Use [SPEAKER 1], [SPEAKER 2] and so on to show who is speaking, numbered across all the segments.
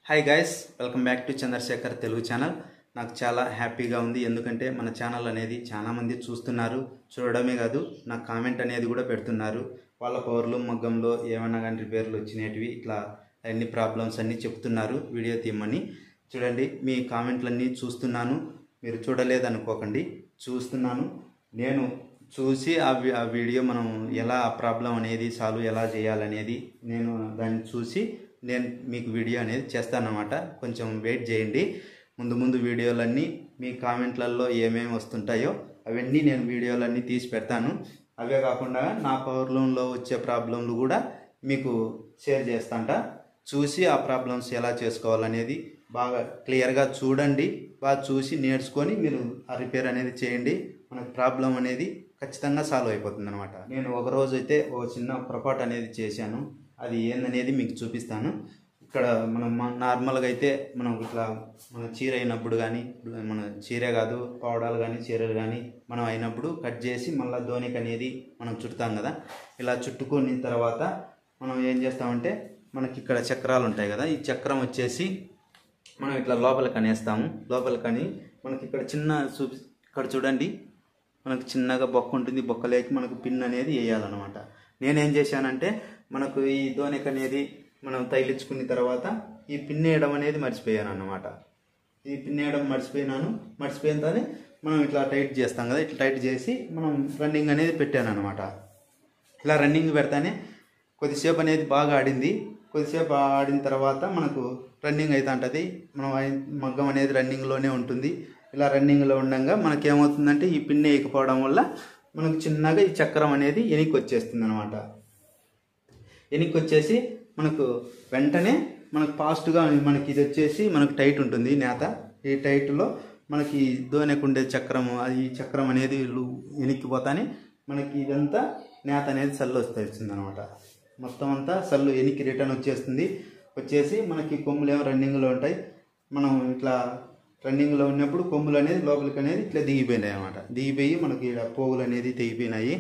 [SPEAKER 1] hi guys welcome back to Chandrasekhar Telugu channel నాకు చాలా హ్యాపీగా ఉంది ఎందుకంటే మన ఛానల్ అనేది చాలా మంది చూస్తున్నారు చూడడమే కాదు నాకు కామెంట్ అనేది కూడా పెడుతున్నారు వాళ్ళ పవర్లు మగ్గంలో ఏమైనా కానీ రిపేర్లు వచ్చినవి ఇట్లా అన్ని ప్రాబ్లమ్స్ అన్నీ చెప్తున్నారు వీడియో తీయమని చూడండి మీ కామెంట్లన్నీ చూస్తున్నాను మీరు చూడలేదనుకోకండి చూస్తున్నాను నేను చూసి ఆ వి- ఆ వీడియో మనం ఎలా ఆ ప్రాబ్లం అనేది సాల్వ్ ఎలా చేయాలనేది నేను దాన్ని చూసి నేను మీకు వీడియో అనేది చేస్తానన్నమాట కొంచెం వెయిట్ చేయండి ముందు ముందు వీడియోలన్నీ మీ కామెంట్లలో ఏమేమి వస్తుంటాయో అవన్నీ నేను వీడియోలన్నీ తీసి పెడతాను అవే కాకుండా నా పవర్ లూమ్లో వచ్చే ప్రాబ్లంలు కూడా మీకు షేర్ చేస్తాంట చూసి ఆ ప్రాబ్లమ్స్ ఎలా చేసుకోవాలనేది బాగా క్లియర్గా చూడండి బాగా చూసి నేర్చుకొని మీరు ఆ రిపేర్ అనేది చేయండి మనకు ప్రాబ్లం అనేది ఖచ్చితంగా సాల్వ్ అయిపోతుంది అనమాట నేను ఒక రోజు అయితే ఓ చిన్న పొరపాటు అనేది చేశాను అది ఏందనేది మీకు చూపిస్తాను ఇక్కడ మనం మ- నార్మల్గా అయితే మనం ఇట్లా మన చీర అయినప్పుడు కానీ మన చీర కాదు పౌడాలు కానీ చీరలు కానీ మనం అయినప్పుడు కట్ చేసి మళ్ళీ దోనికి అనేది మనం చుడతాం కదా ఇలా చుట్టుకున్న తర్వాత మనం ఏం చేస్తామంటే మనకి ఇక్కడ చక్రాలు ఉంటాయి కదా ఈ చక్రం వచ్చేసి మనం ఇట్లా లోపలికి అనేస్తాము లోపలికని మనకి ఇక్కడ చిన్న చూపి ఇక్కడ చూడండి మనకు చిన్నగా బొక్క ఉంటుంది బొక్కలేకి మనకు పిన్ అనేది వేయాలన్నమాట నేనేం చేశానంటే మనకు ఈ దోనెక్ అనేది మనం తైలించుకున్న తర్వాత ఈ పిన్ వేయడం అనేది మర్చిపోయాను అన్నమాట ఈ పిన్ వేయడం మర్చిపోయినాను మర్చిపోయిన తర్వాత మనం ఇట్లా టైట్ చేస్తాం కదా ఇట్లా టైట్ చేసి మనం రన్నింగ్ అనేది పెట్టాను అనమాట ఇలా రన్నింగ్ పెడతానే కొద్దిసేపు అనేది బాగా ఆడింది కొద్దిసేపు ఆడిన తర్వాత మనకు రన్నింగ్ అయితే ఉంటుంది మనం అయి- మగ్గం అనేది రన్నింగ్లోనే ఉంటుంది ఇలా రన్నింగ్లో ఉండగా మనకి ఏమవుతుందంటే ఈ పిన్ వేయకపోవడం వల్ల మనకు చిన్నగా ఈ చక్రం అనేది వెనక్కి వచ్చేస్తుంది అనమాట వెనక్కి వచ్చేసి మనకు వెంటనే మనకు ఫాస్ట్గా మనకి ఇది వచ్చేసి మనకు టైట్ ఉంటుంది నేత ఈ టైట్లో మనకి దోనెకు ఉండే చక్రం అది ఈ చక్రం అనేది లు- వెనక్కి పోతానే మనకి ఇదంతా నేత అనేది సల్లు వస్తుంది అనమాట మొత్తం అంతా సల్లు వెనక్కి రిటర్న్ వచ్చేస్తుంది వచ్చేసి మనకి కొమ్ములు ఏమో రన్నింగ్లో ఉంటాయి మనం ఇట్లా రన్నింగ్లో ఉన్నప్పుడు కొమ్ములు అనేది లోపలికి అనేది ఇట్లా దిగిపోయినాయి అనమాట దిగిపోయి మనకి ఈడ పోగులు అనేది తెగిపోయినాయి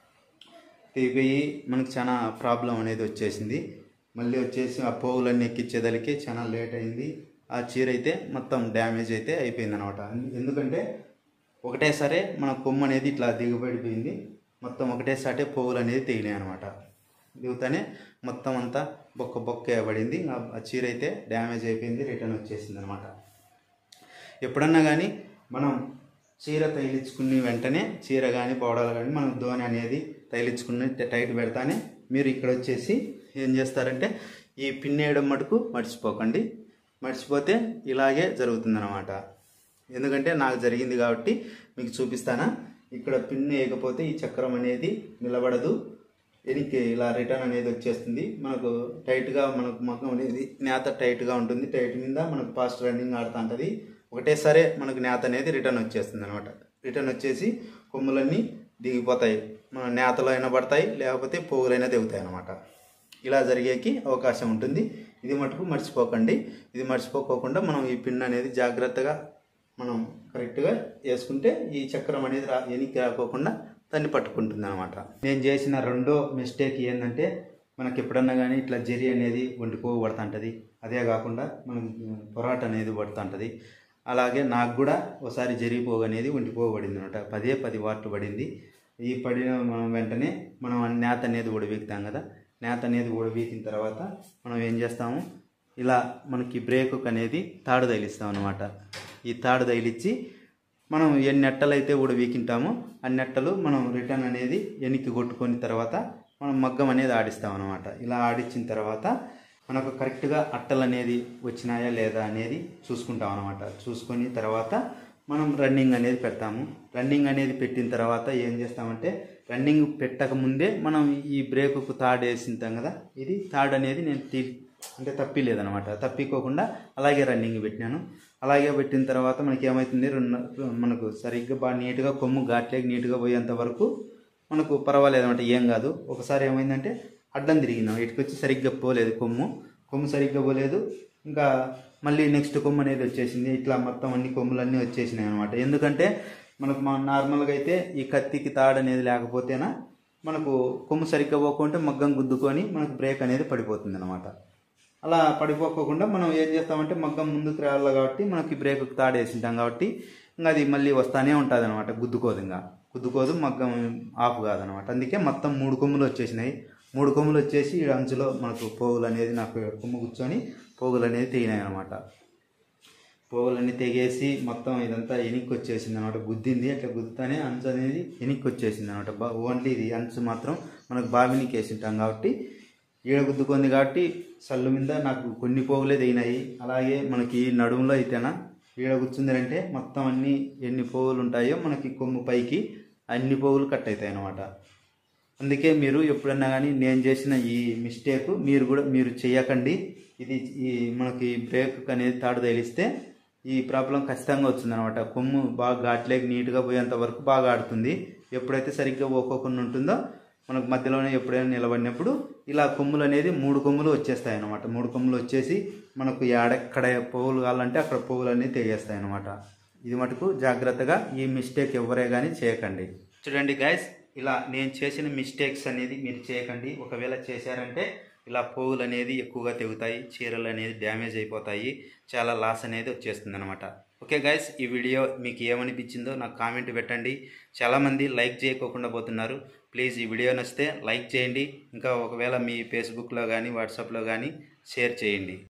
[SPEAKER 1] తెగిపోయి మనకు చాలా ప్రాబ్లం అనేది వచ్చేసింది మళ్ళీ వచ్చేసి ఆ పోగులన్నీ ఎక్కించేదానికి చాలా లేట్ అయింది ఆ చీర అయితే మొత్తం డ్యామేజ్ అయితే అయిపోయింది అనమాట ఎందుకంటే ఒకటేసారి మన కొమ్ము అనేది ఇట్లా దిగబడిపోయింది మొత్తం ఒకటేసారి పోగులు అనేది తెగినాయి అనమాట దిగుతానే మొత్తం అంతా బొక్క బొక్క పడింది ఆ- ఆ చీర అయితే డ్యామేజ్ అయిపోయింది రిటర్న్ వచ్చేసింది అనమాట ఎప్పుడన్నా కానీ మనం చీర తైలించుకుని వెంటనే చీర కానీ పౌడాలు కానీ మనం ధోని అనేది తైలించుకుని ట- టైట్ పెడతానే మీరు ఇక్కడ వచ్చేసి ఏం చేస్తారంటే ఈ పిన్ వేయడం మటుకు మర్చిపోకండి మర్చిపోతే ఇలాగే జరుగుతుందన్నమాట ఎందుకంటే నాకు జరిగింది కాబట్టి మీకు చూపిస్తానా ఇక్కడ పిన్ వేయకపోతే ఈ చక్రం అనేది నిలబడదు వెనక్కి ఇలా రిటర్న్ అనేది వచ్చేస్తుంది మనకు టైట్గా మనకు మగ్గం అనేది నేత టైట్గా ఉంటుంది టైట్ మీద మనకు ఫాస్ట్ రన్నింగ్ ఆడుతూ ఉంటుంది ఒకటేసారి మనకు నేత అనేది రిటర్న్ వచ్చేస్తుంది అనమాట రిటర్న్ వచ్చేసి కొమ్ములన్నీ దిగిపోతాయి మన నేతలో అయినా పడతాయి లేకపోతే పోగులైనా దిగుతాయి అనమాట ఇలా జరిగేకి అవకాశం ఉంటుంది ఇది మటుకు మర్చిపోకండి ఇది మర్చిపోకోకుండా మనం ఈ పిన్ అనేది జాగ్రత్తగా మనం కరెక్ట్గా వేసుకుంటే ఈ చక్రం అనేది రా వెనక్కి రాకోకుండా దాన్ని పట్టుకుంటుంది అనమాట నేను చేసిన రెండో మిస్టేక్ ఏంటంటే మనకి ఎప్పుడన్నా కానీ ఇట్లా జరి అనేది వండిపోగు పడుతుంటుంది అదే కాకుండా మనం పొరాట అనేది పడుతుంటుంది అలాగే నాకు కూడా ఒకసారి జరిగిపోగు అనేది వండిపోబడింది అనమాట పదే పది వాట్లు పడింది ఈ పడిన మనం వెంటనే మనం ఆ నేత అనేది ఉడవీకుతాం కదా నేత అనేది ఉడవీకిన తర్వాత మనం ఏం చేస్తాము ఇలా మనకి బ్రేక్ అనేది తాడు తగిలిస్తాం అనమాట ఈ తాడు తగిలిచ్చి మనం ఎన్ని నెట్టలు అయితే కూడా వీకింటామో ఆ నెట్టలు మనం రిటర్న్ అనేది వెనక్కి కొట్టుకొని తర్వాత మనం మగ్గం అనేది ఆడిస్తాం అనమాట ఇలా ఆడించిన తర్వాత మనకు కరెక్ట్గా అట్టలు అనేది వచ్చినాయా లేదా అనేది చూసుకుంటాం అనమాట చూసుకొని తర్వాత మనం రన్నింగ్ అనేది పెడతాము రన్నింగ్ అనేది పెట్టిన తర్వాత ఏం చేస్తామంటే రన్నింగ్ పెట్టక ముందే మనం ఈ బ్రేకుకు తాడు వేసింటాం కదా ఇది తాడు అనేది నేను తీ అంటే తప్పి లేదనమాట తప్పికోకుండా అలాగే రన్నింగ్ పెట్టినాను అలాగే పెట్టిన తర్వాత మనకి ఏమవుతుంది రెండు మనకు సరిగ్గా బాగా నీట్గా కొమ్ము ఘాట్లేకి నీట్గా పోయేంత వరకు మనకు పర్వాలేదు అనమాట ఏం కాదు ఒకసారి ఏమైందంటే అడ్డం తిరిగినాం ఇటుకొచ్చి సరిగ్గా పోలేదు కొమ్ము కొమ్ము సరిగ్గా పోలేదు ఇంకా మళ్ళీ నెక్స్ట్ కొమ్ము అనేది వచ్చేసింది ఇట్లా మొత్తం అన్ని కొమ్ములన్నీ వచ్చేసినాయి అనమాట ఎందుకంటే మనకు మా నార్మల్గా అయితే ఈ కత్తికి తాడు అనేది లేకపోతేనా మనకు కొమ్ము సరిగ్గా పోకుంటే మగ్గం గుద్దుకొని మనకు బ్రేక్ అనేది పడిపోతుంది అనమాట అలా పడిపోకోకుండా మనం ఏం చేస్తామంటే మగ్గం ముందుకు రావాలి కాబట్టి మనకి బ్రేక్ తాడేసింటాం కాబట్టి ఇంకా అది మళ్ళీ వస్తానే ఉంటుంది అనమాట గుద్దుకోదు ఇంకా గుద్దుకోదు మగ్గం ఆఫ్ కాదనమాట అందుకే మొత్తం మూడు కొమ్ములు వచ్చేసినాయి మూడు కొమ్ములు వచ్చేసి ఈ అంచులో మనకు పోగులు అనేది నాకు కొమ్ము కూర్చొని పోగులు అనేది తెగినాయి అనమాట పోగులన్నీ తెగేసి మొత్తం ఇదంతా ఎనిక్కి వచ్చేసింది అనమాట గుద్దింది అట్లా గుద్దుతానే అంచు అనేది ఎనిక్కి వచ్చేసింది అనమాట బా ఓన్లీ ఇది అంచు మాత్రం మనకు బావినికి వేసింటాం కాబట్టి ఈడ గుద్దుకుంది కాబట్టి సల్లు మీద నాకు కొన్ని పోగులే తెగినాయి అలాగే మనకి నడుములో అయితేనా ఈడ కూర్చుందంటే మొత్తం అన్ని ఎన్ని పోగులు ఉంటాయో మనకి కొమ్ము పైకి అన్ని పోగులు కట్ అవుతాయి అన్నమాట అందుకే మీరు ఎప్పుడన్నా కానీ నేను చేసిన ఈ మిస్టేక్ మీరు కూడా మీరు చేయకండి ఇది ఈ మనకి బ్రేక్ అనేది తాడు తగిలిస్తే ఈ ప్రాబ్లం ఖచ్చితంగా వచ్చిందనమాట కొమ్ము బాగా ఘాట్లేకి నీట్గా పోయేంత వరకు బాగా ఆడుతుంది ఎప్పుడైతే సరిగ్గా పోకోకుండా ఉంటుందో మనకు మధ్యలోనే ఎప్పుడైనా నిలబడినప్పుడు ఇలా కొమ్ములు అనేది మూడు కొమ్ములు వచ్చేస్తాయి అనమాట మూడు కొమ్ములు వచ్చేసి మనకు ఎక్కడ పువ్వులు కావాలంటే అక్కడ పువ్వులు అనేది తెగేస్తాయి అనమాట ఇది మటుకు జాగ్రత్తగా ఈ మిస్టేక్ ఎవరే కానీ చేయకండి చూడండి గైస్ ఇలా నేను చేసిన మిస్టేక్స్ అనేది మీరు చేయకండి ఒకవేళ చేశారంటే ఇలా పోగులు అనేది ఎక్కువగా తెగుతాయి చీరలు అనేది డ్యామేజ్ అయిపోతాయి చాలా లాస్ అనేది వచ్చేస్తుంది అనమాట ఓకే గైస్ ఈ వీడియో మీకు ఏమనిపించిందో నాకు కామెంట్ పెట్టండి చాలామంది లైక్ చేయకోకుండా పోతున్నారు ప్లీజ్ ఈ వీడియో నచ్చితే లైక్ చేయండి ఇంకా ఒకవేళ మీ ఫేస్బుక్లో కానీ వాట్సాప్లో కానీ షేర్ చేయండి